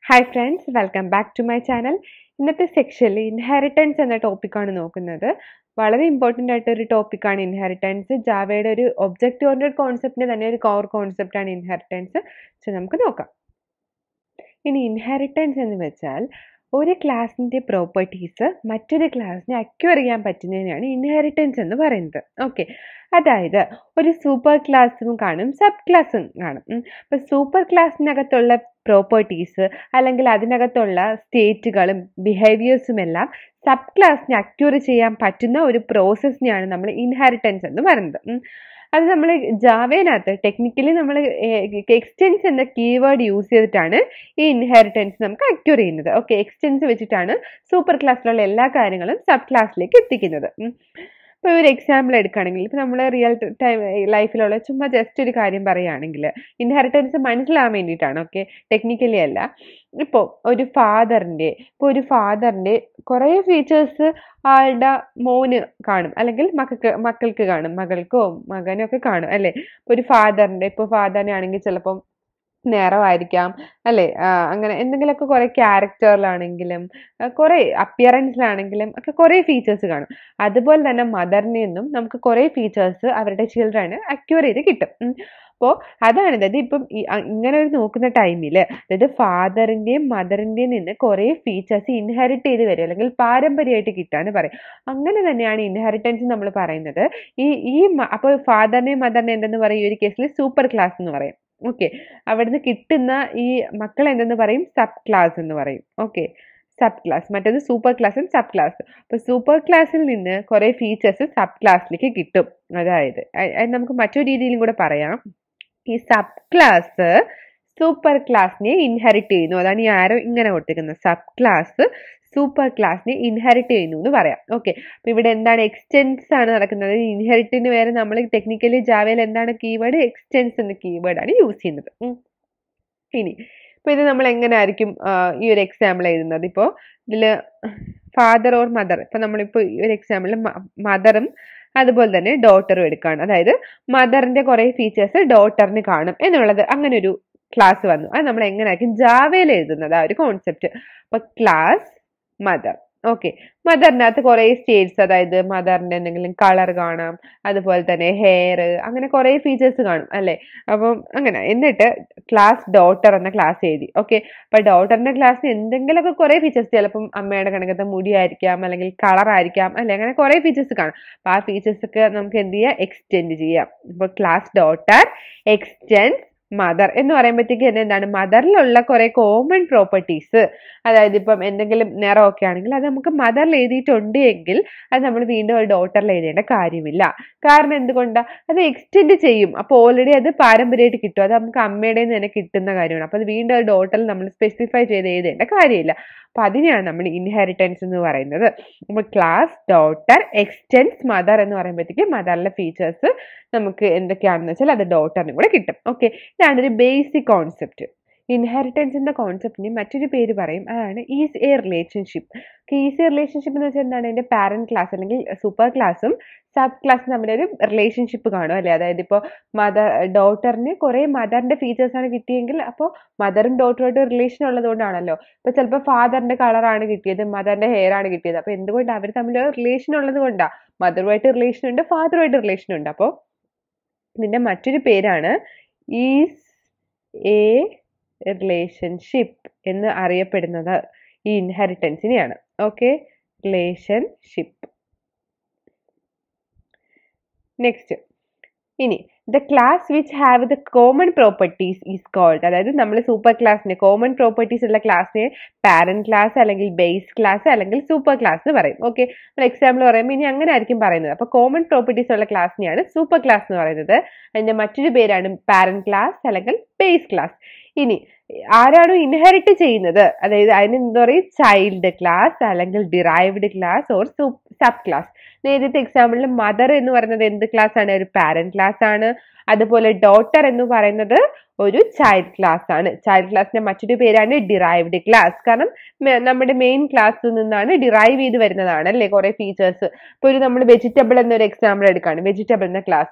Hi friends welcome back to my channel ഇന്നത്തെ സെക്ഷനിൽ inheritance എന്ന ടോപ്പിക്കാണ് നോക്കുന്നത് വളരെ ഇമ്പോർട്ടൻ്റ് ആയിട്ട് ഒരു ടോപ്പിക്കാണ് ഇൻഹെറിറ്റൻസ് ജാവയുടെ ഒരു ഒബ്ജക്റ്റ് ഓറിയൻറ്റഡ് കോൺസെപ്റ്റിൻ്റെ തന്നെ ഒരു കോർ കോൺസെപ്റ്റാണ് ഇൻഹെറിറ്റൻസ് സോ നമുക്ക് നോക്കാം ഇനി ഇൻഹെറിറ്റൻസ് എന്ന് വെച്ചാൽ ഒരു ക്ലാസിൻ്റെ പ്രോപ്പർട്ടീസ് മറ്റൊരു ക്ലാസ്സിനെ അക്വയർ ചെയ്യാൻ പറ്റുന്നതിനാണ് ഇൻഹെറിറ്റൻസ് എന്ന് പറയുന്നത് ഓക്കെ അതായത് ഒരു സൂപ്പർ ക്ലാസ്സും കാണും സബ് ക്ലാസ്സും കാണും അപ്പോൾ സൂപ്പർ ക്ലാസ്സിനകത്തുള്ള പ്രോപ്പർട്ടീസ് അല്ലെങ്കിൽ അതിനകത്തുള്ള സ്റ്റേറ്റുകളും ബിഹേവിയേഴ്സും എല്ലാം സബ് ക്ലാസ്സിനെ അക്യൂർ ചെയ്യാൻ പറ്റുന്ന ഒരു പ്രോസസ്സിനെയാണ് നമ്മൾ ഇൻഹെറിറ്റൻസ് എന്ന് പറയുന്നത് അത് നമ്മൾ ജാവേനകത്ത് ടെക്നിക്കലി നമ്മൾ എക്സ്റ്റെൻസ് എന്ന കീവേഡ് യൂസ് ചെയ്തിട്ടാണ് ഈ ഇൻഹെറിറ്റൻസ് നമുക്ക് അക്യൂർ ചെയ്യുന്നത് ഓക്കെ എക്സ്റ്റെൻസ് വെച്ചിട്ടാണ് സൂപ്പർ ക്ലാസ്സിലുള്ള എല്ലാ കാര്യങ്ങളും സബ് ക്ലാസ്സിലേക്ക് എത്തിക്കുന്നത് ഇപ്പോൾ ഒരു എക്സാമ്പിൾ എടുക്കുകയാണെങ്കിൽ ഇപ്പോൾ നമ്മൾ റിയൽ ടൈം ലൈഫിലുള്ള ചുമ്മാ ജസ്റ്റ് ഒരു കാര്യം പറയുകയാണെങ്കിൽ ഇൻഹെറിറ്റൻസ് മനസ്സിലാവാൻ വേണ്ടിയിട്ടാണ് ഓക്കെ ടെക്നിക്കലി അല്ല ഇപ്പോൾ ഒരു ഫാദറിൻ്റെ ഇപ്പോൾ ഒരു ഫാദറിൻ്റെ കുറേ ഫീച്ചേഴ്സ് ആളുടെ മോന് കാണും അല്ലെങ്കിൽ മക്കൾക്ക് മക്കൾക്ക് കാണും മകൾക്കോ മകനോ ഒക്കെ കാണും അല്ലേ ഒരു ഫാദറിൻ്റെ ഇപ്പോൾ ഫാദറിനെ ആണെങ്കിൽ ചിലപ്പം നിറമായിരിക്കാം അല്ലേ അങ്ങനെ എന്തെങ്കിലുമൊക്കെ കുറേ ക്യാരക്ടറിലാണെങ്കിലും കുറേ അപ്പിയറൻസിലാണെങ്കിലും ഒക്കെ കുറേ ഫീച്ചേഴ്സ് കാണും അതുപോലെ തന്നെ മദറിനെ നിന്നും നമുക്ക് കുറേ ഫീച്ചേഴ്സ് അവരുടെ ചിൽഡ്രന് അക്യൂർ ചെയ്ത് കിട്ടും അപ്പോൾ അതാണ് അതായത് ഇപ്പം ഇങ്ങനെ ഒരു നോക്കുന്ന ടൈമിൽ അതായത് ഫാദറിൻ്റെയും മദറിൻ്റെയും നിന്ന് കുറേ ഫീച്ചേഴ്സ് ഇൻഹെറിറ്റ് ചെയ്ത് വരും അല്ലെങ്കിൽ പാരമ്പര്യമായിട്ട് കിട്ടാന്ന് പറയും അങ്ങനെ തന്നെയാണ് ഇൻഹെറിറ്റൻസ് നമ്മൾ പറയുന്നത് ഈ ഈ അപ്പോൾ ഫാദറിനെയും മദറിനെയും എന്തെന്ന് പറയും ഈ ഒരു കേസിൽ സൂപ്പർ ക്ലാസ് എന്ന് പറയും ഓക്കെ അവിടുന്ന് കിട്ടുന്ന ഈ മക്കൾ എന്തെന്ന് പറയും സബ് ക്ലാസ് എന്ന് പറയും ഓക്കെ സബ് ക്ലാസ് മറ്റേത് സൂപ്പർ ക്ലാസ്സും സബ് ക്ലാസ് അപ്പോൾ സൂപ്പർ ക്ലാസ്സിൽ നിന്ന് കുറേ ഫീച്ചേഴ്സ് സബ് ക്ലാസ്സിലേക്ക് കിട്ടും അതായത് നമുക്ക് മറ്റൊരു രീതിയിലും കൂടെ പറയാം ഈ സബ് ക്ലാസ് സൂപ്പർ ക്ലാസ്സിനെ ഇൻഹെറിറ്റ് ചെയ്യുന്നു അതാണ് ഈ ആരോ ഇങ്ങനെ കൊടുത്തിരിക്കുന്നത് സബ് ക്ലാസ് സൂപ്പർ ക്ലാസ്സിനെ ഇൻഹെറിറ്റ് ചെയ്യുന്നു എന്ന് പറയാം ഓക്കെ അപ്പോൾ ഇവിടെ എന്താണ് എക്സ്റ്റെൻസ് ആണ് നടക്കുന്നത് ഇൻഹെറിറ്റിന് വേറെ നമ്മൾ ടെക്നിക്കലി ജാവയിൽ എന്താണ് കീവേഡ് എക്സ്റ്റെൻസ് എന്ന കീവേഡ് ആണ് യൂസ് ചെയ്യുന്നത് ഇനി ഇപ്പോൾ ഇത് നമ്മൾ എങ്ങനെ ആയിരിക്കും ഈ ഒരു എക്സാമ്പിൾ എഴുതുന്നത് ഇപ്പോൾ ഇതിൽ ഫാദർ ഓർ മദർ ഇപ്പോൾ നമ്മളിപ്പോൾ ഈ ഒരു എക്സാമ്പിളിൽ മദറും അതുപോലെ തന്നെ ഡോട്ടറും എടുക്കുകയാണ് അതായത് മദറിൻ്റെ കുറേ ഫീച്ചേഴ്സ് ഡോട്ടറിന് കാണും എന്നുള്ളത് അങ്ങനെ ഒരു ക്ലാസ് വന്നു അത് നമ്മൾ എങ്ങനെയായിരിക്കും ജാവയിൽ എഴുതുന്നത് ആ ഒരു കോൺസെപ്റ്റ് അപ്പോൾ ക്ലാസ് മദർ ഓക്കെ മദറിനകത്ത് കുറേ സ്റ്റേറ്റ്സ് അതായത് മദറിൻ്റെ എന്തെങ്കിലും കളർ കാണാം അതുപോലെ തന്നെ ഹെയർ അങ്ങനെ കുറേ ഫീച്ചേഴ്സ് കാണും അല്ലേ അപ്പം അങ്ങനെ എന്നിട്ട് ക്ലാസ് ഡോട്ടർ എന്ന ക്ലാസ് എഴുതി ഓക്കെ അപ്പം ഡോട്ടറിൻ്റെ ക്ലാസ്സിന് എന്തെങ്കിലുമൊക്കെ കുറേ ഫീച്ചേഴ്സ് ചിലപ്പം അമ്മയുടെ കണക്കത്തെ മുടിയായിരിക്കാം അല്ലെങ്കിൽ കളർ ആയിരിക്കാം അല്ലെ അങ്ങനെ കുറേ ഫീച്ചേഴ്സ് കാണും അപ്പം ആ ഫീച്ചേഴ്സ് ഒക്കെ നമുക്ക് എന്ത് ചെയ്യാം എക്സ്റ്റെൻഡ് ചെയ്യാം ഇപ്പോൾ ക്ലാസ് ഡോട്ടർ എക്സ്റ്റെൻഡ് മദർ എന്ന് പറയുമ്പോഴത്തേക്ക് തന്നെ എന്താണ് മദറിലുള്ള കുറേ കോമൺ പ്രോപ്പർട്ടീസ് അതായത് ഇപ്പം എന്തെങ്കിലും നിറമൊക്കെ ആണെങ്കിൽ അത് നമുക്ക് മദറിൽ എഴുതിയിട്ടുണ്ട് എങ്കിൽ അത് നമ്മൾ വീണ്ടും ഒരു ഡോട്ടറിൽ എഴുതേണ്ട കാര്യമില്ല കാരണം എന്തുകൊണ്ടാണ് അത് എക്സ്റ്റെൻഡ് ചെയ്യും അപ്പോൾ ഓൾറെഡി അത് പാരമ്പര്യമായിട്ട് കിട്ടും അത് നമുക്ക് അമ്മയുടെ തന്നെ കിട്ടുന്ന കാര്യമാണ് അപ്പോൾ അത് വീണ്ടും ഒരു ഡോട്ടറിൽ നമ്മൾ സ്പെസിഫൈ ചെയ്ത് എഴുതേണ്ട കാര്യമില്ല അപ്പോൾ അതിനെയാണ് നമ്മൾ ഇൻഹെറിറ്റൻസ് എന്ന് പറയുന്നത് അപ്പോൾ ക്ലാസ് ഡോട്ടർ എക്സ്റ്റെൻസ് മദർ എന്ന് പറയുമ്പോഴത്തേക്ക് മദറിലെ ഫീച്ചേഴ്സ് നമുക്ക് എന്തൊക്കെയാണെന്ന് വെച്ചാൽ അത് ഡോട്ടറിനും കൂടെ കിട്ടും ഓക്കെ ഇതാണ് ഒരു ബേസിക് കോൺസെപ്റ്റ് ഇൻഹെറിറ്റൻസ് എന്ന കോൺസെപ്റ്റിന് മറ്റൊരു പേര് പറയും അതാണ് is a relationship is a relationship എന്ന് വെച്ചാൽ എന്താണ് എൻ്റെ പാരന്റ് ക്ലാസ് അല്ലെങ്കിൽ സൂപ്പർ ക്ലാസ്സും സബ് ക്ലാസ് തമ്മിലൊരു റിലേഷൻഷിപ്പ് കാണും അല്ലേ അതായത് ഇപ്പോൾ മദർ ഡോട്ടറിന് കുറേ മദറിൻ്റെ ഫീച്ചേഴ്സാണ് കിട്ടിയെങ്കിൽ അപ്പോൾ മദറും ഡോട്ടറുമായിട്ട് റിലേഷൻ ഉള്ളതുകൊണ്ടാണല്ലോ ഇപ്പോൾ ചിലപ്പോൾ ഫാദറിൻ്റെ കളറാണ് കിട്ടിയത് മദറിൻ്റെ ഹെയർ ആണ് കിട്ടിയത് അപ്പോൾ എന്തുകൊണ്ടാണ് അവർ തമ്മിൽ റിലേഷൻ ഉള്ളത് കൊണ്ടാണ് മദറുമായിട്ട് റിലേഷൻ ഉണ്ട് ഫാദറുമായിട്ട് റിലേഷൻ ഉണ്ട് അപ്പോൾ ഇതിൻ്റെ മറ്റൊരു പേരാണ് ഈസ് എ റിലേഷൻഷിപ്പ് എന്ന് അറിയപ്പെടുന്നത് ഈ ഇൻഹെറിറ്റൻസിനെയാണ് ഓക്കെ റിലേഷൻഷിപ്പ് നെക്സ്റ്റ് ഇനി the class which have the common properties is called അതായത് നമ്മൾ സൂപ്പർ ക്ലാസ്സിനെ കോമൺ പ്രോപ്പർട്ടീസ് ഉള്ള ക്ലാസ്സിനെ പാരന്റ് ക്ലാസ് അല്ലെങ്കിൽ ബേസ് ക്ലാസ് അല്ലെങ്കിൽ സൂപ്പർ ക്ലാസ് എന്ന് പറയും ഓക്കെ നമ്മൾ എക്സാമ്പിൾ പറയുമ്പോൾ ഇനി അങ്ങനെ ആയിരിക്കും പറയുന്നത് അപ്പോൾ കോമൺ പ്രോപ്പർട്ടീസ് ഉള്ള ക്ലാസ്സിനെയാണ് സൂപ്പർ ക്ലാസ് എന്ന് പറയുന്നത് അതിൻ്റെ മറ്റൊരു പേരാണ് പാരന്റ് ക്ലാസ് അല്ലെങ്കിൽ ബേസ് ക്ലാസ് ഇനി ആരാണോ ഇൻഹെറിറ്റ് ചെയ്യുന്നത് അതായത് അതിന് എന്താ പറയുക ചൈൽഡ് ക്ലാസ് അല്ലെങ്കിൽ derived class or sub class നേരത്തെ എക്സാമ്പിളിൽ മദർ എന്ന് പറയുന്നത് എന്ത് ക്ലാസ് ആണ് ഒരു പാരന്റ് ക്ലാസ് ആണ് അതുപോലെ ഡോട്ടർ എന്ന് പറയുന്നത് ഒരു ചൈൽഡ് ക്ലാസ് ആണ് ചൈൽഡ് ക്ലാസ്സിന്റെ മറ്റൊരു പേരാണ് ഡിറൈവ്ഡ് ക്ലാസ് കാരണം നമ്മുടെ മെയിൻ ക്ലാസ്സിൽ നിന്നാണ് ഡിറൈവ് ചെയ്ത് വരുന്നതാണ് അല്ലേ കുറെ ഫീച്ചേഴ്സ് ഇപ്പോൾ ഒരു നമ്മൾ വെജിറ്റബിൾ എന്നൊരു എക്സാമ്പിൾ എടുക്കുകയാണ് വെജിറ്റബിൾ എന്ന ക്ലാസ്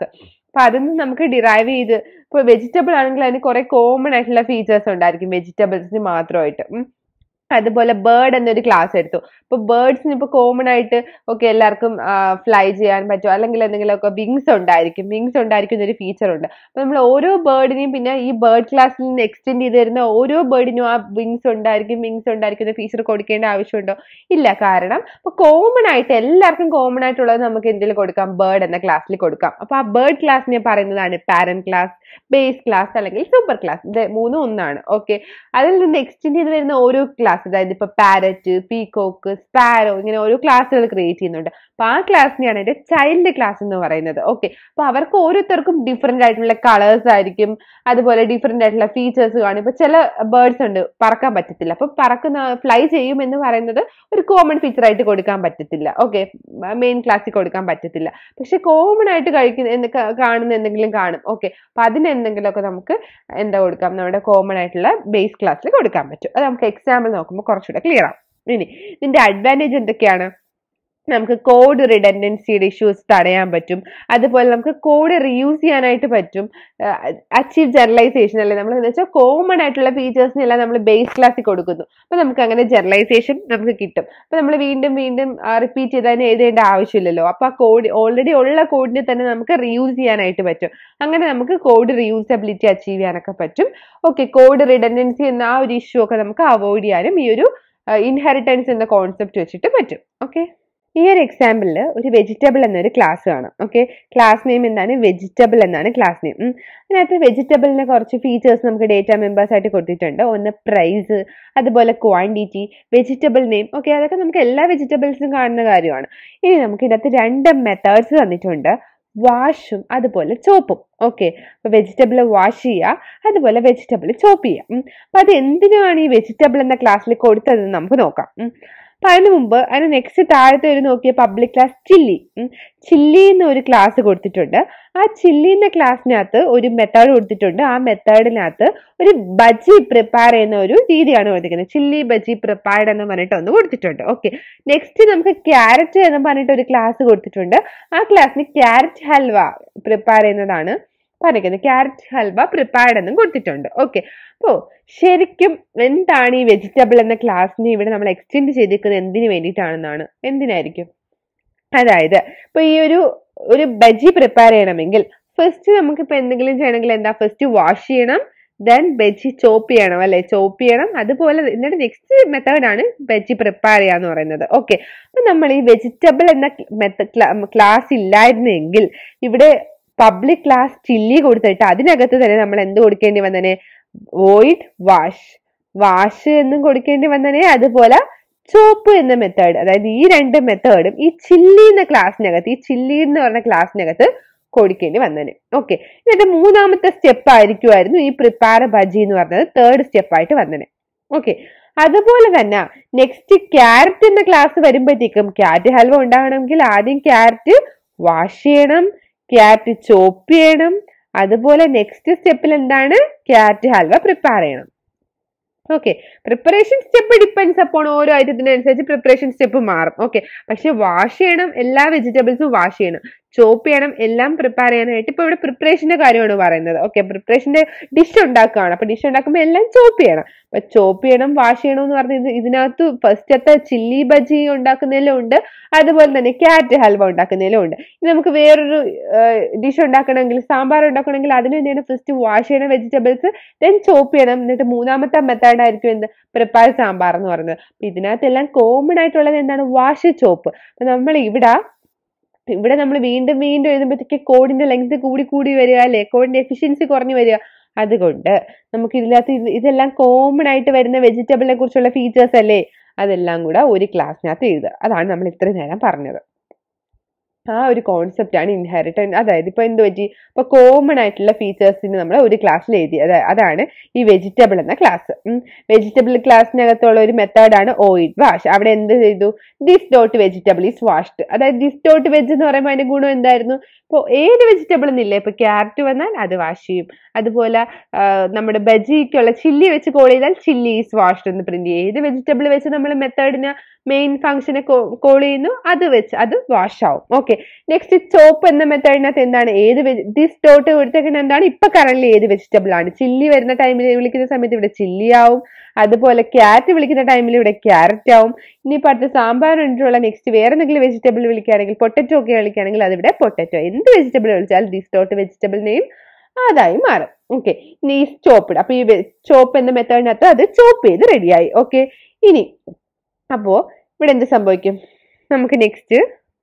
അപ്പൊ അതിന്ന് നമുക്ക് ഡിറൈവ് ചെയ്ത് ഇപ്പൊ വെജിറ്റബിൾ ആണെങ്കിൽ അതിന് കുറെ കോമൺ ആയിട്ടുള്ള ഫീച്ചേഴ്സ് ഉണ്ടായിരിക്കും വെജിറ്റബിൾസിന് മാത്രമായിട്ട് ഉം. അതുപോലെ ബേർഡ് എന്നൊരു ക്ലാസ് എടുത്തു ഇപ്പൊ ബേർഡ്സിന് ഇപ്പൊ കോമൺ ആയിട്ട് ഒക്കെ എല്ലാവർക്കും ഫ്ലൈ ചെയ്യാൻ പറ്റും അല്ലെങ്കിൽ എന്തെങ്കിലുമൊക്കെ വിങ്സ് ഉണ്ടായിരിക്കും വിങ്സ് ഉണ്ടായിരിക്കുന്ന ഒരു ഫീച്ചർ ഉണ്ട് അപ്പൊ നമ്മൾ ഓരോ ബേർഡിനെയും പിന്നെ ഈ ബേർഡ് ക്ലാസ്സിൽ നിന്ന് എക്സ്റ്റെൻഡ് ചെയ്ത് വരുന്ന ഓരോ ബേർഡിനും ആ വിങ്സ് ഉണ്ടായിരിക്കും വിങ്സ് ഉണ്ടായിരിക്കുന്ന ഫീച്ചർ കൊടുക്കേണ്ട ആവശ്യമുണ്ടോ ഇല്ല കാരണം ഇപ്പൊ കോമൺ ആയിട്ട് എല്ലാവർക്കും കോമൺ ആയിട്ടുള്ളത് നമുക്ക് എന്തിൽ കൊടുക്കാം ബേർഡ് എന്ന ക്ലാസ്സിൽ കൊടുക്കാം അപ്പൊ ആ ബേർഡ് ക്ലാസ്സിനെ പറയുന്നതാണ് പാരന്റ് ക്ലാസ് ബേസ് ക്ലാസ് അല്ലെങ്കിൽ സൂപ്പർ ക്ലാസ് ഇത് മൂന്നും ഒന്നാണ് ഓക്കെ അതിൽ നിന്ന് എക്സ്റ്റെൻഡ് ചെയ്ത് വരുന്ന ഓരോ ക്ലാസ് അതായത് ഇപ്പൊ പാരറ്റ് പീകോക്ക് സ്പാരോ ഇങ്ങനെ ഓരോ ക്ലാസ്സുകൾ ക്രിയേറ്റ് ചെയ്യുന്നുണ്ട് അപ്പൊ ആ ക്ലാസ്സിനെയാണ് എന്റെ ചൈൽഡ് ക്ലാസ് എന്ന് പറയുന്നത് ഓക്കെ അപ്പൊ അവർക്ക് ഓരോരുത്തർക്കും ഡിഫറെന്റ് ആയിട്ടുള്ള കളേഴ്സ് ആയിരിക്കും അതുപോലെ ഡിഫറെന്റ് ആയിട്ടുള്ള ഫീച്ചേഴ്സ് കാണും ഇപ്പൊ ചില ബേർഡ്സ് ഉണ്ട് പറക്കാൻ പറ്റത്തില്ല അപ്പൊ പറക്കുന്ന ഫ്ലൈ ചെയ്യും എന്ന് പറയുന്നത് ഒരു കോമൺ ഫീച്ചർ ആയിട്ട് കൊടുക്കാൻ പറ്റത്തില്ല ഓക്കെ മെയിൻ ക്ലാസ്സിൽ കൊടുക്കാൻ പറ്റത്തില്ല പക്ഷെ കോമൺ ആയിട്ട് കഴിക്കുന്ന എന്ത് കാ- കാണുന്ന എന്തെങ്കിലും കാണും ഓക്കെ അപ്പൊ അതിന് എന്തെങ്കിലുമൊക്കെ നമുക്ക് എന്താ കൊടുക്കാം നമ്മുടെ കോമൺ ആയിട്ടുള്ള ബേസ് ക്ലാസ്സിൽ കൊടുക്കാൻ പറ്റും അത് നമുക്ക് എക്സാമ്പിൾ നോക്കുമ്പോൾ കുറച്ചുകൂടെ ക്ലിയർ ആവും ഇനി ഇതിന്റെ അഡ്വാൻറ്റേജ് എന്തൊക്കെയാണ് നമുക്ക് കോഡ് റിഡൻഡൻസിയുടെ ഇഷ്യൂസ് തടയാൻ പറ്റും അതുപോലെ നമുക്ക് കോഡ് റീയൂസ് ചെയ്യാനായിട്ട് പറ്റും അച്ചീവ് ജനറലൈസേഷൻ അല്ലെ നമ്മൾ എന്ന് വെച്ചാൽ കോമൺ ആയിട്ടുള്ള ഫീച്ചേഴ്സിനെല്ലാം നമ്മൾ ബേസ് ക്ലാസ്സിൽ കൊടുക്കുന്നു അപ്പൊ നമുക്ക് അങ്ങനെ ജനറലൈസേഷൻ നമുക്ക് കിട്ടും അപ്പൊ നമ്മൾ വീണ്ടും വീണ്ടും റിപ്പീറ്റ് ചെയ്ത് തന്നെ എഴുതേണ്ട ആവശ്യമില്ലല്ലോ അപ്പൊ ആ കോഡ് ഓൾറെഡി ഉള്ള കോഡിനെ തന്നെ നമുക്ക് റീയൂസ് ചെയ്യാനായിട്ട് പറ്റും അങ്ങനെ നമുക്ക് കോഡ് റീയൂസബിലിറ്റി അച്ചീവ് ചെയ്യാനൊക്കെ പറ്റും ഓക്കെ കോഡ് റിഡൻഡൻസി എന്ന ആ ഒരു ഇഷ്യൂ ഒക്കെ നമുക്ക് അവോയ്ഡ് ചെയ്യാനും ഈ ഒരു ഇൻഹെറിറ്റൻസ് എന്ന കോൺസെപ്റ്റ് വെച്ചിട്ട് പറ്റും ഓക്കെ ഈ ഒരു എക്സാമ്പിളിൽ ഒരു വെജിറ്റബിൾ എന്നൊരു ക്ലാസ് കാണാം ഓക്കെ ക്ലാസ് നെയിം എന്താണ് വെജിറ്റബിൾ എന്നാണ് ക്ലാസ് നെയിം അതിനകത്ത് വെജിറ്റബിളിനെ കുറച്ച് ഫീച്ചേഴ്സ് നമുക്ക് ഡേറ്റ മെമ്പേഴ്സ് ആയിട്ട് കൊടുത്തിട്ടുണ്ട് ഒന്ന് പ്രൈസ് അതുപോലെ ക്വാണ്ടിറ്റി വെജിറ്റബിൾ നെയിം ഓക്കെ അതൊക്കെ നമുക്ക് എല്ലാ വെജിറ്റബിൾസും കാണുന്ന കാര്യമാണ് ഇനി നമുക്ക് ഇതിനകത്ത് രണ്ട് മെത്തേഡ്സ് തന്നിട്ടുണ്ട് വാഷും അതുപോലെ ചോപ്പും ഓക്കെ അപ്പൊ വെജിറ്റബിൾ വാഷ് ചെയ്യുക അതുപോലെ വെജിറ്റബിൾ ചോപ്പ് ചെയ്യുക ഉം. അപ്പൊ അത് എന്തിനാണ് ഈ വെജിറ്റബിൾ എന്ന ക്ലാസ്സിൽ കൊടുത്തതെന്ന് നമുക്ക് നോക്കാം ഉം. അപ്പൊ അതിന് മുമ്പ് അതിന് നെക്സ്റ്റ് താഴത്തെ ഒരു നോക്കിയ പബ്ലിക് ക്ലാസ് ചില്ലി ചില്ലി എന്ന ഒരു ക്ലാസ് കൊടുത്തിട്ടുണ്ട് ആ ചില്ലി എന്ന ക്ലാസ്സിനകത്ത് ഒരു മെത്തേഡ് കൊടുത്തിട്ടുണ്ട് ആ മെത്തേഡിനകത്ത് ഒരു ബജി പ്രിപ്പയർ ചെയ്യുന്ന ഒരു രീതിയാണ് കൊടുത്തിരിക്കുന്നത് ചില്ലി ബജി പ്രിപ്പയർഡ് എന്ന് പറഞ്ഞിട്ട് ഒന്ന് കൊടുത്തിട്ടുണ്ട് ഓക്കെ നെക്സ്റ്റ് നമുക്ക് ക്യാരറ്റ് എന്ന് പറഞ്ഞിട്ട് ഒരു ക്ലാസ് കൊടുത്തിട്ടുണ്ട് ആ ക്ലാസ്സിന് ക്യാരറ്റ് ഹൽവ പ്രിപ്പയർ ചെയ്യുന്നതാണ് പറഞ്ഞിരിക്കുന്നത് ക്യാരറ്റ് ഹൽവ പ്രിപ്പയർഡ് എന്നും കൊടുത്തിട്ടുണ്ട് ഓക്കെ അപ്പോ ശരിക്കും എന്താണ് ഈ വെജിറ്റബിൾ എന്ന ക്ലാസ്സിനെ ഇവിടെ നമ്മൾ എക്സ്റ്റെൻഡ് ചെയ്തിരിക്കുന്നത് എന്തിനു വേണ്ടിയിട്ടാണെന്നാണ് എന്തിനായിരിക്കും അതായത് ഇപ്പൊ ഈ ഒരു ഒരു ബജി പ്രിപ്പയർ ചെയ്യണമെങ്കിൽ ഫസ്റ്റ് നമുക്ക് ഇപ്പൊ എന്തെങ്കിലും ചെയ്യണമെങ്കിൽ എന്താ ഫസ്റ്റ് വാഷ് ചെയ്യണം ദെൻ ബജി ചോപ്പ് ചെയ്യണം അല്ലെ ചോപ്പ് ചെയ്യണം അതുപോലെ എന്നിട്ട് നെക്സ്റ്റ് മെത്തേഡാണ് ബജി പ്രിപ്പയർ ചെയ്യാന്ന് പറയുന്നത് ഓക്കെ അപ്പൊ നമ്മൾ ഈ വെജിറ്റബിൾ എന്ന ക്ലാസ് ഇല്ലായിരുന്നെങ്കിൽ ഇവിടെ പബ്ലിക് ക്ലാസ് ചില്ലി കൊടുത്തിട്ട് അതിനകത്ത് തന്നെ നമ്മൾ എന്ത് കൊടുക്കേണ്ടി വന്നനെ വോയിഡ് വാഷ് വാഷ് എന്നും കൊടുക്കേണ്ടി വന്നനെ അതുപോലെ ചോപ്പ് എന്ന മെത്തേഡ് അതായത് ഈ രണ്ട് മെത്തേഡും ഈ ചില്ലി എന്ന ക്ലാസ്സിനകത്ത് ഈ ചില്ലി എന്ന് പറഞ്ഞ ക്ലാസ്സിനകത്ത് കൊടുക്കേണ്ടി വന്നേനെ ഓക്കെ എന്നിട്ട് മൂന്നാമത്തെ സ്റ്റെപ്പ് ആയിരിക്കുമായിരുന്നു ഈ പ്രിപ്പയർ ബജി എന്ന് പറഞ്ഞത് തേർഡ് സ്റ്റെപ്പ് ആയിട്ട് വന്നേനെ ഓക്കെ അതുപോലെ തന്നെ നെക്സ്റ്റ് ക്യാരറ്റ് എന്ന ക്ലാസ് വരുമ്പോഴത്തേക്കും ക്യാരറ്റ് ഹൽവ ഉണ്ടാകണമെങ്കിൽ ആദ്യം ക്യാരറ്റ് വാഷ് ചെയ്യണം ക്യാരറ്റ് ചോപ്പ് ചെയ്യണം അതുപോലെ നെക്സ്റ്റ് സ്റ്റെപ്പിൽ എന്താണ് ക്യാരറ്റ് ഹൽവ പ്രിപ്പയർ ചെയ്യണം okay preparation step depends upon ഓരോ ഐറ്റത്തിനനുസരിച്ച് പ്രിപ്പറേഷൻ സ്റ്റെപ്പ് മാറും ഓക്കെ പക്ഷെ വാഷ് ചെയ്യണം എല്ലാ വെജിറ്റബിൾസും വാഷ് ചെയ്യണം ചോപ്പ് ചെയ്യണം എല്ലാം പ്രിപ്പയർ ചെയ്യാനായിട്ട് ഇപ്പൊ ഇവിടെ പ്രിപ്പറേഷന്റെ കാര്യമാണ് പറയുന്നത് ഓക്കെ പ്രിപ്പറേഷന്റെ ഡിഷ് ഉണ്ടാക്കുകയാണ് അപ്പൊ ഡിഷ് ഉണ്ടാക്കുമ്പോൾ എല്ലാം ചോപ്പ് ചെയ്യണം അപ്പൊ ചോപ്പ് ചെയ്യണം വാഷ് ചെയ്യണം എന്ന് പറഞ്ഞത് ഇതിനകത്ത് ഫസ്റ്റത്തെ ചില്ലി ബജി ഉണ്ടാക്കുന്നതിലും ഉണ്ട് അതുപോലെ തന്നെ ക്യാരറ്റ് ഹൽവ ഉണ്ടാക്കുന്നതിലും ഉണ്ട് ഇനി നമുക്ക് വേറൊരു ഡിഷ് ഉണ്ടാക്കണമെങ്കിൽ സാമ്പാർ ഉണ്ടാക്കണമെങ്കിൽ അതിന് വേണ്ടിയാണ് ഫസ്റ്റ് വാഷ് ചെയ്യണം വെജിറ്റബിൾസ് ദെൻ ചോപ്പ് ചെയ്യണം എന്നിട്ട് മൂന്നാമത്തെ മെത്തേഡ് ആയിരിക്കും എന്ത് പ്രിപ്പയർ സാമ്പാർ എന്ന് പറയുന്നത് അപ്പൊ ഇതിനകത്തെല്ലാം കോമൺ ആയിട്ടുള്ളത് എന്താണ് വാഷ് ചോപ്പ് അപ്പൊ നമ്മൾ ഇവിടെ ഇവിടെ നമ്മൾ വീണ്ടും വീണ്ടും എഴുതുമ്പോഴത്തേക്ക് കോഡിന്റെ ലെങ്ത് കൂടി കൂടി വരിക അല്ലെ കോഡിന്റെ എഫിഷ്യൻസി കുറഞ്ഞു വരിക അതുകൊണ്ട് നമുക്ക് ഇതിനകത്ത് ഇത് ഇതെല്ലാം കോമൺ ആയിട്ട് വരുന്ന വെജിറ്റബിളിനെ കുറിച്ചുള്ള ഫീച്ചേഴ്സ് അല്ലേ അതെല്ലാം കൂടെ ഒരു ക്ലാസ്സിനകത്ത് എഴുതുക അതാണ് നമ്മൾ ഇത്രയും നേരം പറഞ്ഞത് ആ ഒരു കോൺസെപ്റ്റ് ആണ് ഇൻഹെറിറ്റൻസ് അതായത് ഇപ്പൊ എന്ത് പറ്റി ഇപ്പൊ കോമൺ ആയിട്ടുള്ള ഫീച്ചേഴ്സിന് നമ്മൾ ഒരു ക്ലാസ്സിൽ എഴുതി അതാ- അതാണ് ഈ വെജിറ്റബിൾ എന്ന ക്ലാസ് വെജിറ്റബിൾ ക്ലാസ്സിനകത്തുള്ള ഒരു മെത്തേഡാണ് ഓയിഡ് വാഷ് അവിടെ എന്ത് ചെയ്തു this dot vegetable is washed അതായത് ദിസ് ഡോട്ട് വെജ് എന്ന് പറയുമ്പോൾ അതിന്റെ ഗുണം എന്തായിരുന്നു ഇപ്പോൾ ഏത് വെജിറ്റബിൾ എന്നില്ലേ ഇപ്പൊ ക്യാരറ്റ് വന്നാൽ അത് വാഷ് ചെയ്യും അതുപോലെ ആ, നമ്മുടെ ബജിക്കുള്ള ചില്ലി വെച്ച് കോൾ ചെയ്താൽ ചില്ലി ഈസ് വാഷ്ഡ് എന്ന് പ്രിന്റ് ചെയ്യും ഏത് വെജിറ്റബിൾ വെച്ച് നമ്മൾ മെത്തേഡിന് മെയിൻ ഫംഗ്ഷനെ കോൾ ചെയ്യുന്നു അത് വെച്ച് അത് വാഷ് ആവും ഓക്കെ ഓക്കെ നെക്സ്റ്റ് ചോപ്പ് എന്ന മെത്തേഡിനകത്ത് എന്താണ് ഏത് ദിസ് ഡോട്ട് കൊടുത്തേക്കുന്നത് എന്താണ് ഇപ്പൊ കറന്റ് ഏത് വെജിറ്റബിൾ ആണ് ചില്ലി വരുന്ന ടൈമിൽ വിളിക്കുന്ന സമയത്ത് ഇവിടെ ചില്ലി ആവും അതുപോലെ ക്യാരറ്റ് വിളിക്കുന്ന ടൈമിൽ ഇവിടെ ക്യാരറ്റ് ആവും ഇനിയിപ്പോ അടുത്ത സാമ്പാർ വേണ്ടിയിട്ടുള്ള നെക്സ്റ്റ് വേറെ എന്തെങ്കിലും വെജിറ്റബിൾ വിളിക്കുകയാണെങ്കിൽ പൊട്ടറ്റോ ഒക്കെ വിളിക്കുകയാണെങ്കിൽ അതിവിടെ പൊട്ടറ്റോ എന്ത് വെജിറ്റബിൾ വിളിച്ചാൽ ദിസ് ഡോട്ട് വെജിറ്റബിൾ നെയിം അതായി മാറും ഓക്കെ ഇനി ഈ ചോപ്പ് അപ്പൊ ഈ ചോപ്പ് എന്ന മെത്തേഡിനകത്ത് അത് ചോപ്പ് ചെയ്ത് റെഡിയായി ഓക്കെ ഇനി അപ്പോ ഇവിടെ എന്ത് സംഭവിക്കും നമുക്ക് നെക്സ്റ്റ്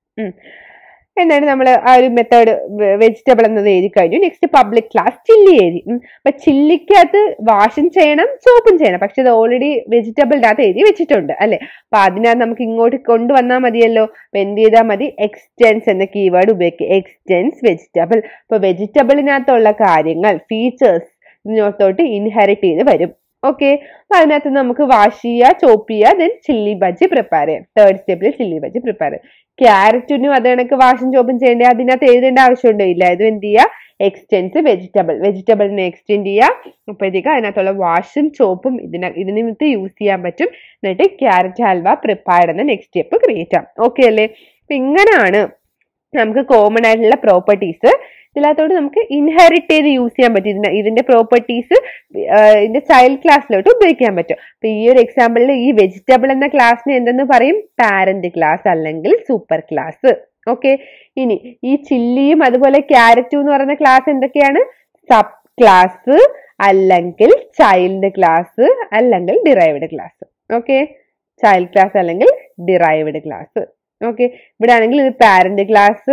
എന്താണ് നമ്മൾ ആ ഒരു മെത്തേഡ് വെജിറ്റബിൾ എന്നത് എഴുതി കഴിഞ്ഞു നെക്സ്റ്റ് പബ്ലിക് ക്ലാസ് ചില്ലി എഴുതി ഉം. അപ്പൊ ചില്ലിക്കകത്ത് വാഷും ചെയ്യണം ചോപ്പും ചെയ്യണം പക്ഷെ അത് ഓൾറെഡി വെജിറ്റബിളിന്റെ അകത്ത് എഴുതി വെച്ചിട്ടുണ്ട് അല്ലെ അപ്പൊ അതിനകത്ത് നമുക്ക് ഇങ്ങോട്ട് കൊണ്ടുവന്നാൽ മതിയല്ലോ അപ്പൊ എന്ത് ചെയ്താൽ മതി എക്സ്റ്റെൻസ് എന്ന കീവേഡ് ഉപയോഗിക്കുക എക്സ്റ്റെൻസ് വെജിറ്റബിൾ അപ്പൊ വെജിറ്റബിളിനകത്തുള്ള കാര്യങ്ങൾ ഫീച്ചേഴ്സ് ഇതിനകത്തോട്ട് ഇൻഹെറിറ്റ് ചെയ്ത് വരും ഓക്കെ അപ്പൊ അതിനകത്ത് നമുക്ക് വാഷ് ചെയ്യുക ചോപ്പ് ചെയ്യുക ദെൻ ചില്ലി ബജ്ജി പ്രിപ്പയർ ചെയ്യാം തേർഡ് സ്റ്റെപ്പിൽ ചില്ലി ബജ്ജി പ്രിപ്പയർ ചെയ്യാം ക്യാരറ്റിനും അത് കണക്ക് വാഷും ചോപ്പും ചെയ്യേണ്ട അതിനകത്ത് എഴുതേണ്ട ആവശ്യമുണ്ടോ ഇല്ല ഇത് എന്ത് ചെയ്യുക എക്സ്റ്റെൻസ് വെജിറ്റബിൾ വെജിറ്റബിളിനെ എക്സ്റ്റെൻഡ് ചെയ്യുക അപ്പോഴത്തേക്ക് അതിനകത്തുള്ള വാഷും ചോപ്പും ഇതിന ഇതിനകത്ത് യൂസ് ചെയ്യാൻ പറ്റും എന്നിട്ട് ക്യാരറ്റ് ഹൽവ പ്രിപ്പയർഡ് എന്ന നെക്സ്റ്റ് സ്റ്റെപ്പ് ക്രിയേറ്റ് ചെയ്യാം ഓക്കെ അല്ലേ അപ്പൊ ഇങ്ങനെയാണ് നമുക്ക് കോമൺ ആയിട്ടുള്ള പ്രോപ്പർട്ടീസ് ഇതിനകത്തോട്ട് നമുക്ക് ഇൻഹെറിറ്റ് ചെയ്ത് യൂസ് ചെയ്യാൻ പറ്റും ഇതിന്റെ ഇതിന്റെ പ്രോപ്പർട്ടീസ് ഇതിന്റെ ചൈൽഡ് ക്ലാസ്സിലോട്ട് ഉപയോഗിക്കാൻ പറ്റും അപ്പൊ ഈ ഒരു എക്സാമ്പിളിൽ ഈ വെജിറ്റബിൾ എന്ന ക്ലാസ്സിനെ എന്തെന്ന് പറയും പാരന്റ് ക്ലാസ് അല്ലെങ്കിൽ സൂപ്പർ ക്ലാസ് ഓക്കെ ഇനി ഈ ചില്ലിയും അതുപോലെ ക്യാരറ്റും എന്ന് പറയുന്ന ക്ലാസ് എന്തൊക്കെയാണ് സബ് ക്ലാസ് അല്ലെങ്കിൽ ചൈൽഡ് ക്ലാസ് അല്ലെങ്കിൽ derived class okay child class അല്ലെങ്കിൽ ഡിറൈവ്ഡ് ക്ലാസ് ഓക്കെ ഇവിടെ ആണെങ്കിൽ ഇത് പാരന്റ് ക്ലാസ്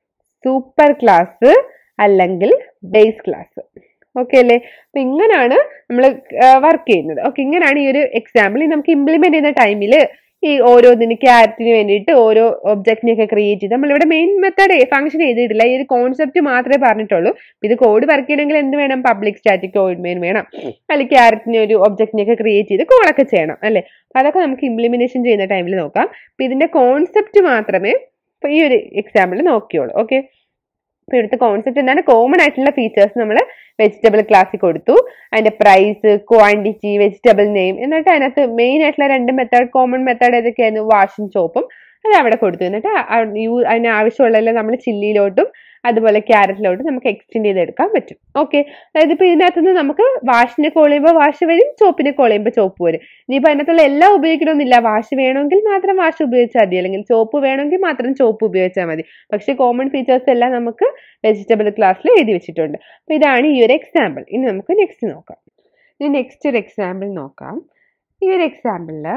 സൂപ്പർ ക്ലാസ് അല്ലെങ്കിൽ ബേസ് ക്ലാസ് ഓക്കെ അല്ലേ അപ്പൊ ഇങ്ങനെയാണ് നമ്മൾ വർക്ക് ചെയ്യുന്നത് ഓക്കെ ഇങ്ങനെയാണ് ഈ ഒരു എക്സാമ്പിൾ നമുക്ക് ഇംപ്ലിമെന്റ് ചെയ്യുന്ന ടൈമിൽ ഈ ഓരോന്നിന് ക്യാരറ്റിന് വേണ്ടിയിട്ട് ഓരോ ഒബ്ജക്റ്റിനെ ഒക്കെ ക്രിയേറ്റ് ചെയ്ത് നമ്മളിവിടെ മെയിൻ മെത്തേഡ് ഫംഗ്ഷൻ ചെയ്തിട്ടില്ല ഈ ഒരു കോൺസെപ്റ്റ് മാത്രമേ പറഞ്ഞിട്ടുള്ളൂ ഇത് കോഡ് വർക്ക് ചെയ്യണമെങ്കിൽ എന്ത് വേണം പബ്ലിക് സ്റ്റാറ്റിക് കോഡ് മെയിൻ വേണം അല്ലെങ്കിൽ ക്യാരറ്റിനെ ഒരു ഒബ്ജക്റ്റിനെ ഒക്കെ ക്രിയേറ്റ് ചെയ്ത് കോളൊക്കെ ചെയ്യണം അല്ലേ അപ്പൊ അതൊക്കെ നമുക്ക് ഇംപ്ലിമെന്റേഷൻ ചെയ്യുന്ന ടൈമിൽ നോക്കാം അപ്പൊ ഇതിന്റെ കോൺസെപ്റ്റ് മാത്രമേ ഇപ്പൊ ഈ ഒരു എക്സാമ്പിൾ നോക്കിയോളൂ ഓക്കെ അപ്പൊ ഇവിടുത്തെ കോൺസെപ്റ്റ് എന്താണ് കോമൺ ആയിട്ടുള്ള ഫീച്ചേഴ്സ് നമ്മൾ വെജിറ്റബിൾ ക്ലാസ്സിൽ കൊടുത്തു അതിന്റെ പ്രൈസ് ക്വാണ്ടിറ്റി വെജിറ്റബിൾ നെയിം എന്നിട്ട് അതിനകത്ത് മെയിൻ ആയിട്ടുള്ള രണ്ട് മെത്തേഡ് കോമൺ മെത്തേഡ് ഏതൊക്കെയായിരുന്നു വാഷും ചോപ്പും അത് അവിടെ കൊടുത്തു എന്നിട്ട് ആ- യു- അതിന് ആവശ്യമുള്ളതെല്ലാം നമ്മൾ ചില്ലിയിലോട്ടും അതുപോലെ ക്യാരറ്റിലോട്ടും നമുക്ക് എക്സ്റ്റെൻഡ് ചെയ്തെടുക്കാൻ പറ്റും ഓക്കെ അതായത് ഇപ്പൊ ഇതിനകത്ത് നിന്ന് നമുക്ക് വാഷിനെ കോൾ ചെയ്യുമ്പോൾ വാഷ് വരും ചോപ്പിനെ കോൾ ചെയ്യുമ്പോൾ ചോപ്പ് വരും ഇനിയിപ്പോൾ അതിനകത്തുള്ള എല്ലാം ഉപയോഗിക്കണമെന്നില്ല വാഷ് വേണമെങ്കിൽ മാത്രം വാഷ് ഉപയോഗിച്ചാൽ മതി അല്ലെങ്കിൽ ചോപ്പ് വേണമെങ്കിൽ മാത്രം ചോപ്പ് ഉപയോഗിച്ചാൽ മതി പക്ഷെ കോമൺ ഫീച്ചേഴ്സ് എല്ലാം നമുക്ക് വെജിറ്റബിൾ ക്ലാസ്സിൽ എഴുതി വെച്ചിട്ടുണ്ട് അപ്പൊ ഇതാണ് ഈ ഒരു എക്സാമ്പിൾ ഇനി നമുക്ക് നെക്സ്റ്റ് നോക്കാം ഇനി നെക്സ്റ്റ് ഒരു എക്സാമ്പിൾ നോക്കാം ഈ ഒരു എക്സാമ്പിളിൽ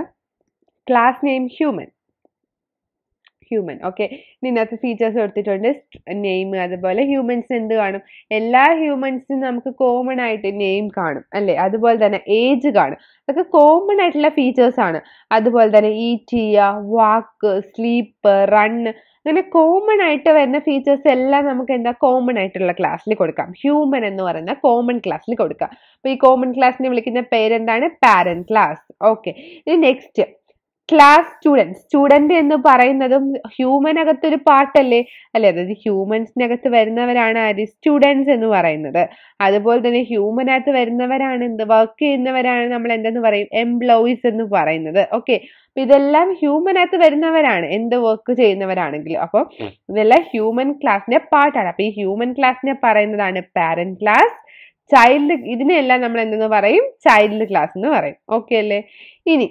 class name human human okay ഇതിനകത്ത് ഫീച്ചേഴ്സ് കൊടുത്തിട്ടുണ്ട് നെയിം അതുപോലെ ഹ്യൂമൻസ് എന്ത് കാണും എല്ലാ ഹ്യൂമൻസിനും നമുക്ക് കോമൺ ആയിട്ട് നെയിം കാണും അല്ലേ അതുപോലെ തന്നെ ഏജ് കാണും അതൊക്കെ കോമൺ ആയിട്ടുള്ള ഫീച്ചേഴ്സ് ആണ് അതുപോലെ തന്നെ ഈറ്റ് ചെയ്യുക വാക്ക് സ്ലീപ്പ് റണ്ണ് അങ്ങനെ കോമൺ ആയിട്ട് വരുന്ന ഫീച്ചേഴ്സ് എല്ലാം നമുക്ക് എന്താ കോമൺ ആയിട്ടുള്ള ക്ലാസ്സിൽ കൊടുക്കാം ഹ്യൂമൻ എന്ന് പറയുന്ന കോമൺ ക്ലാസ്സിൽ കൊടുക്കാം അപ്പൊ ഈ കോമൺ ക്ലാസ്സിനെ വിളിക്കുന്ന പേരെന്താണ് പാരന്റ് ക്ലാസ് ഓക്കെ ഇനി നെക്സ്റ്റ് ക്ലാസ് സ്റ്റുഡൻറ് സ്റ്റുഡന്റ് എന്ന് പറയുന്നതും ഹ്യൂമനകത്തൊരു പാർട്ടല്ലേ അല്ലെ അതായത് ഹ്യൂമൻസിനകത്ത് വരുന്നവരാണ് ആര് സ്റ്റുഡൻസ് എന്ന് പറയുന്നത് അതുപോലെ തന്നെ ഹ്യൂമനകത്ത് വരുന്നവരാണ് എന്ത് വർക്ക് ചെയ്യുന്നവരാണ് നമ്മൾ എന്തെന്ന് പറയും എംപ്ലോയീസ് എന്ന് പറയുന്നത് ഓക്കെ അപ്പൊ ഇതെല്ലാം ഹ്യൂമനകത്ത് വരുന്നവരാണ് എന്ത് വർക്ക് ചെയ്യുന്നവരാണെങ്കിലും അപ്പോൾ ഇതെല്ലാം ഹ്യൂമൻ ക്ലാസ്സിന്റെ പാർട്ടാണ് അപ്പൊ ഈ ഹ്യൂമൻ ക്ലാസ്സിനെ പറയുന്നതാണ് പാരന്റ് ക്ലാസ് ചൈൽഡ് ഇതിനെല്ലാം നമ്മൾ എന്തെന്ന് പറയും ചൈൽഡ് ക്ലാസ് എന്ന് പറയും ഓക്കെ അല്ലേ ഇനി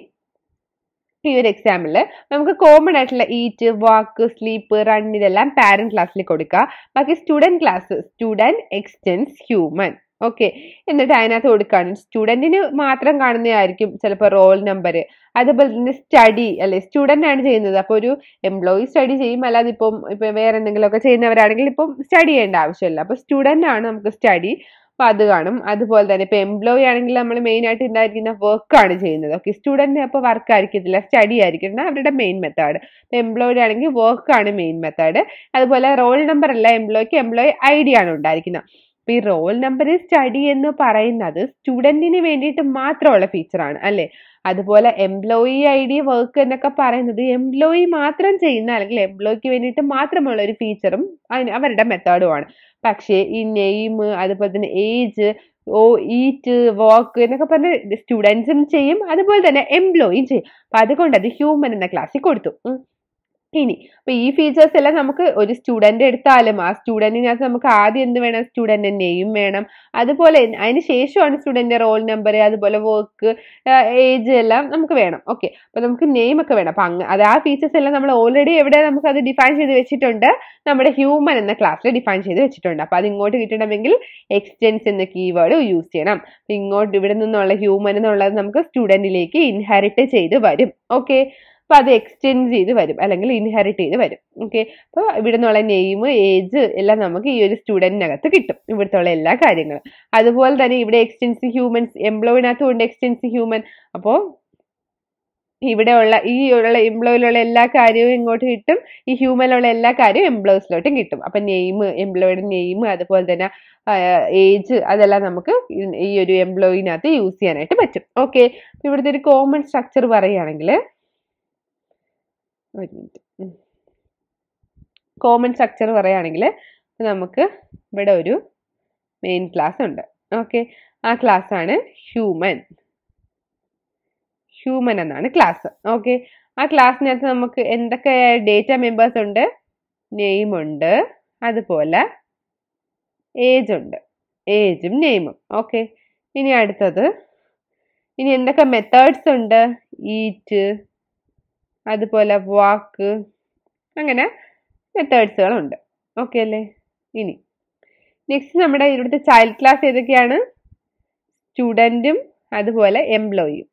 ഈ ഒരു എക്സാമ്പിളിൽ നമുക്ക് കോമൺ ആയിട്ടുള്ള ഈറ്റ് വാക്ക് സ്ലീപ്പ് റൺ ഇതെല്ലാം പാരന്റ് ക്ലാസ്സിൽ കൊടുക്കുക ബാക്കി student class student extends human okay എന്നിട്ട് അതിനകത്ത് കൊടുക്കുകയാണ് സ്റ്റുഡന്റിന് മാത്രം കാണുന്നതായിരിക്കും ചിലപ്പോൾ റോൾ നമ്പർ അതുപോലെ തന്നെ സ്റ്റഡി അല്ലെ സ്റ്റുഡന്റ് ആണ് ചെയ്യുന്നത് അപ്പോൾ ഒരു എംപ്ലോയി സ്റ്റഡി ചെയ്യും അല്ലാതെ ഇപ്പം ഇപ്പം വേറെ എന്തെങ്കിലുമൊക്കെ ചെയ്യുന്നവരാണെങ്കിൽ ഇപ്പം സ്റ്റഡി ചെയ്യേണ്ട ആവശ്യമില്ല അപ്പോൾ സ്റ്റുഡന്റ് ആണ് നമുക്ക് സ്റ്റഡി അപ്പൊ അത് കാണും അതുപോലെ തന്നെ ഇപ്പൊ എംപ്ലോയി ആണെങ്കിൽ നമ്മൾ മെയിൻ ആയിട്ട് ഉണ്ടായിരിക്കുന്ന വർക്ക് ആണ് ചെയ്യുന്നത് ഓക്കെ സ്റ്റുഡന്റ് അപ്പൊ വർക്ക് ആയിരിക്കത്തില്ല സ്റ്റഡി ആയിരിക്കണം അവരുടെ മെയിൻ മെത്തേഡ് എംപ്ലോയിഡ് ആണെങ്കിൽ വർക്ക് ആണ് മെയിൻ മെത്തേഡ് അതുപോലെ റോൾ നമ്പർ അല്ല എംപ്ലോയിക്ക് എംപ്ലോയി ഐ ഡി ആണ് ഉണ്ടായിരിക്കുന്നത് അപ്പൊ ഈ റോൾ നമ്പർ സ്റ്റഡി എന്ന് പറയുന്നത് സ്റ്റുഡന്റിന് വേണ്ടിയിട്ട് മാത്രമുള്ള ഫീച്ചറാണ് അല്ലെ അതുപോലെ എംപ്ലോയി ഐ ഡി വർക്ക് എന്നൊക്കെ പറയുന്നത് എംപ്ലോയി മാത്രം ചെയ്യുന്ന അല്ലെങ്കിൽ എംപ്ലോയിക്ക് വേണ്ടിയിട്ട് മാത്രമുള്ള ഒരു ഫീച്ചറും അതിന് അവരുടെ മെത്തേഡുമാണ് പക്ഷേ ഈ നെയിം അതുപോലെ തന്നെ ഏജ് ഓ ഈറ്റ് വർക്ക് എന്നൊക്കെ പറഞ്ഞ് സ്റ്റുഡൻസും ചെയ്യും അതുപോലെ തന്നെ എംപ്ലോയിയും ചെയ്യും അപ്പൊ അതുകൊണ്ട് അത് ഹ്യൂമൻ എന്ന ക്ലാസ്സിൽ കൊടുത്തു ഉം. ഇനി അപ്പൊ ഈ ഫീച്ചേഴ്സ് എല്ലാം നമുക്ക് ഒരു സ്റ്റുഡന്റ് എടുത്താലും ആ സ്റ്റുഡന്റിനകത്ത് നമുക്ക് ആദ്യം എന്ത് വേണം സ്റ്റുഡന്റ് നെയിം വേണം അതുപോലെ അതിന് ശേഷമാണ് സ്റ്റുഡന്റ് റോൾ നമ്പർ അതുപോലെ വർക്ക് ഏജ് എല്ലാം നമുക്ക് വേണം ഓക്കെ അപ്പൊ നമുക്ക് നെയിം ഒക്കെ വേണം അപ്പൊ അങ്ങ് അത് ആ ഫീച്ചേഴ്സ് എല്ലാം നമ്മൾ ഓൾറെഡി എവിടെ നമുക്ക് അത് ഡിഫൈൻ ചെയ്ത് വെച്ചിട്ടുണ്ട് നമ്മുടെ ഹ്യൂമൻ എന്ന ക്ലാസ്സിൽ ഡിഫൈൻ ചെയ്ത് വെച്ചിട്ടുണ്ട് അപ്പൊ അത് ഇങ്ങോട്ട് കിട്ടണമെങ്കിൽ എക്സ്റ്റെൻസ് എന്ന കീവേഡ് യൂസ് ചെയ്യണം അപ്പൊ ഇങ്ങോട്ട് ഇവിടെ നിന്നുള്ള ഹ്യൂമൻ എന്നുള്ളത് നമുക്ക് സ്റ്റുഡന്റിലേക്ക് ഇൻഹെറിറ്റ് ചെയ്ത് വരും ഓക്കെ അപ്പൊ അത് എക്സ്റ്റെൻഡ് ചെയ്ത് വരും അല്ലെങ്കിൽ ഇൻഹെറിറ്റ് ചെയ്ത് വരും ഓക്കെ അപ്പോൾ ഇവിടെ നിന്നുള്ള നെയിം ഏജ് എല്ലാം നമുക്ക് ഈ ഒരു സ്റ്റുഡന്റിനകത്ത് കിട്ടും ഇവിടുത്തെ ഉള്ള എല്ലാ കാര്യങ്ങളും അതുപോലെ തന്നെ ഇവിടെ എക്സ്റ്റെൻസ് ഹ്യൂമൻസ് എംപ്ലോയിനകത്തും ഉണ്ട് എക്സ്റ്റെൻസ് ഹ്യൂമൻ അപ്പോൾ ഇവിടെ ഉള്ള ഈ ഉള്ള എംപ്ലോയിലുള്ള എല്ലാ കാര്യവും ഇങ്ങോട്ട് കിട്ടും ഈ ഹ്യൂമനിലുള്ള എല്ലാ കാര്യവും എംപ്ലോയീസിലോട്ടും കിട്ടും അപ്പൊ നെയിം എംപ്ലോയിയുടെ നെയിം അതുപോലെ തന്നെ ഏജ് അതെല്ലാം നമുക്ക് ഈ ഒരു എംപ്ലോയിനകത്ത് യൂസ് ചെയ്യാനായിട്ട് പറ്റും ഓക്കെ ഇവിടുത്തെ ഒരു കോമൺ സ്ട്രക്ചർ പറയുകയാണെങ്കിൽ ഒരു മിനിറ്റ് കോമൺ സ്ട്രക്ചർ പറയുകയാണെങ്കിൽ നമുക്ക് ഇവിടെ ഒരു മെയിൻ ക്ലാസ് ഉണ്ട് ഓക്കെ ആ ക്ലാസ് ആണ് ഹ്യൂമൻ ഹ്യൂമൻ എന്നാണ് ക്ലാസ് ഓക്കെ ആ ക്ലാസ്സിനകത്ത് നമുക്ക് എന്തൊക്കെ ഡേറ്റ മെമ്പേഴ്സ് ഉണ്ട് നെയിം ഉണ്ട് അതുപോലെ ഏജ് ഉണ്ട് ഏജും നെയിമും ഓക്കെ ഇനി അടുത്തത് ഇനി എന്തൊക്കെ മെത്തേഡ്സ് ഉണ്ട് ഈറ്റ് അതുപോലെ വാക്ക് അങ്ങനെ മെത്തേഡ്സുകളുണ്ട് ഓക്കെ അല്ലേ ഇനി നെക്സ്റ്റ് നമ്മുടെ ഇവിടുത്തെ ചൈൽഡ് ക്ലാസ് ഏതൊക്കെയാണ് സ്റ്റുഡൻറ്റും അതുപോലെ എംപ്ലോയിയും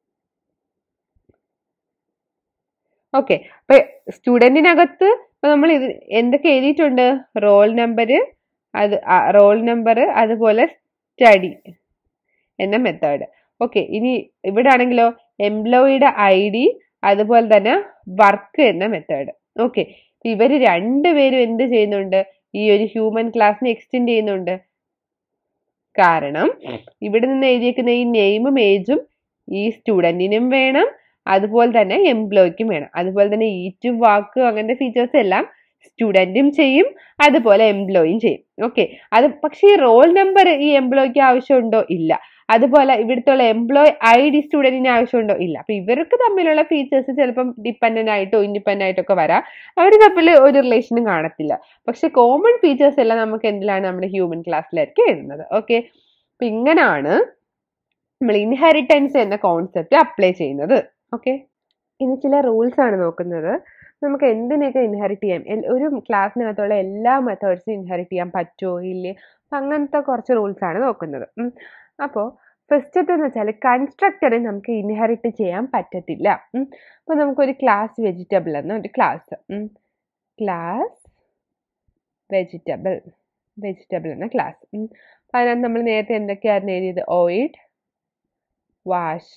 ഓക്കെ അപ്പൊ സ്റ്റുഡൻറ്റിനകത്ത് നമ്മൾ ഇത് എന്തൊക്കെ എഴുതിയിട്ടുണ്ട് റോൾ നമ്പർ അത് റോൾ നമ്പർ അതുപോലെ സ്റ്റഡി എന്ന മെത്തേഡ് ഓക്കെ ഇനി ഇവിടെ ആണെങ്കിലോ എംപ്ലോയിയുടെ ഐ ഡി അതുപോലെ തന്നെ വർക്ക് എന്ന മെത്തേഡ് ഓക്കെ ഇവർ രണ്ടുപേരും എന്ത് ചെയ്യുന്നുണ്ട് ഈ ഒരു ഹ്യൂമൻ ക്ലാസ്സിനെ എക്സ്റ്റെൻഡ് ചെയ്യുന്നുണ്ട് കാരണം ഇവിടെ നിന്ന് എഴുതിയേക്കുന്ന ഈ നെയിമും ഏജും ഈ സ്റ്റുഡൻറ്റിനും വേണം അതുപോലെ തന്നെ എംപ്ലോയിക്കും വേണം അതുപോലെ തന്നെ ഈറ്റും വാക്കും അങ്ങനത്തെ ഫീച്ചേഴ്സ് എല്ലാം സ്റ്റുഡൻറ്റും ചെയ്യും അതുപോലെ എംപ്ലോയിയും ചെയ്യും ഓക്കെ അത് പക്ഷേ ഈ റോൾ നമ്പർ ഈ എംപ്ലോയിക്ക് ആവശ്യമുണ്ടോ ഇല്ല അതുപോലെ ഇവിടുത്തെ എംപ്ലോയി ഐ ഡി സ്റ്റുഡൻറ്റിന് ആവശ്യമുണ്ടോ ഇല്ല അപ്പൊ ഇവർക്ക് തമ്മിലുള്ള ഫീച്ചേഴ്സ് ചിലപ്പം ഡിപ്പെൻഡന്റ് ആയിട്ടോ ഇൻഡിപെൻഡന്റ് ആയിട്ടോ ഒക്കെ വരാം അവർ തമ്മിൽ ഒരു റിലേഷനും കാണത്തില്ല പക്ഷെ കോമൺ ഫീച്ചേഴ്സ് എല്ലാം നമുക്ക് എന്തിലാണ് നമ്മുടെ ഹ്യൂമൻ ക്ലാസ്സിലായിരിക്കും എഴുതുന്നത് ഓക്കെ അപ്പൊ ഇങ്ങനെയാണ് നമ്മൾ ഇൻഹെറിറ്റൻസ് എന്ന കോൺസെപ്റ്റ് അപ്ലൈ ചെയ്യുന്നത് ഓക്കെ ഇനി ചില റൂൾസ് ആണ് നോക്കുന്നത് നമുക്ക് എന്തിനൊക്കെ ഇൻഹെറിറ്റ് ചെയ്യാം ഒരു ക്ലാസ്സിനകത്തുള്ള എല്ലാ മെത്തേഡ്സും ഇൻഹെറിറ്റ് ചെയ്യാൻ പറ്റുമോ ഇല്ലേ അപ്പം അങ്ങനത്തെ കുറച്ച് റൂൾസ് ആണ് നോക്കുന്നത് അപ്പോൾ ഫസ്റ്റത്തെ എന്ന് വെച്ചാൽ കൺസ്ട്രക്ടറെ നമുക്ക് ഇൻഹെറിറ്റ് ചെയ്യാൻ പറ്റത്തില്ല അപ്പോൾ നമുക്കൊരു ക്ലാസ് വെജിറ്റബിൾ എന്ന ഒരു ക്ലാസ് ക്ലാസ് വെജിറ്റബിൾ വെജിറ്റബിൾ എന്ന ക്ലാസ് അതിനകത്ത് നമ്മൾ നേരത്തെ എന്തൊക്കെയായിരുന്നു എഴുതിയത് ഓയിഡ് വാഷ്